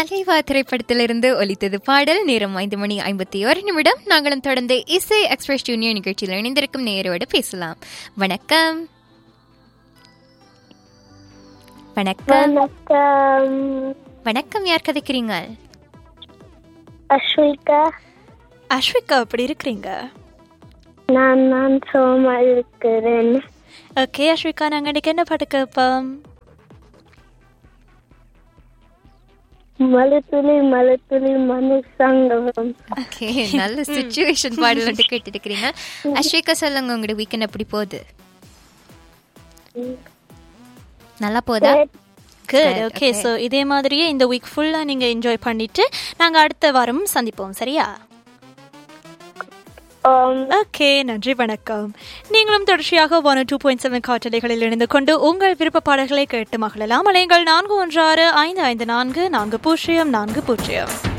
அலைவா திரைப்படத்திலிருந்து ஒலித்தது பாடல் நேரம் ஐந்து மணி ஐம்பத்தி ஒரு நிமிடம் நாங்களும் தொடர்ந்து இசை எக்ஸ்பிரஸ் ஜூனியர் நிகழ்ச்சியில் இணைந்திருக்கும் நேரோடு பேசலாம் வணக்கம் வணக்கம் வணக்கம் வணக்கம் யார் கதைக்கிறீங்க அஸ்விகா அஸ்விகா எப்படி இருக்கிறீங்க நான் நான் சோமா இருக்கிறேன் ஓகே அஸ்விகா நாங்கள் இன்னைக்கு என்ன பாட்டு கேட்போம் மலத்துளி மலத்துளி மனு சங்கமம் ஓகே நல்ல சுச்சுவேஷன் பாடல் வந்து கேட்டுட்டு இருக்கிறீங்க அஸ்விகா சொல்லுங்க உங்களோட வீக்கெண்ட் எப்படி போகுது நல்லா போதா good Good, okay okay. So இதே மாதிரியே இந்த வீக் ஃபுல்லாக நீங்கள் என்ஜாய் பண்ணிட்டு நாங்கள் அடுத்த வாரம் சந்திப்போம் சரியா ஆம், ஓகே நன்றி வணக்கம் நீங்களும் தொடர்ச்சியாக ஒன் டூ பாயிண்ட் செவன் காற்றலைகளில் இணைந்து கொண்டு உங்கள் விருப்ப பாடல்களை கேட்டு மகிழலாம் அலைங்கள் நான்கு ஒன்று ஆறு ஐந்து ஐந்து நான்கு நான்கு பூஜ்ஜியம் நான்கு பூஜ்ஜியம்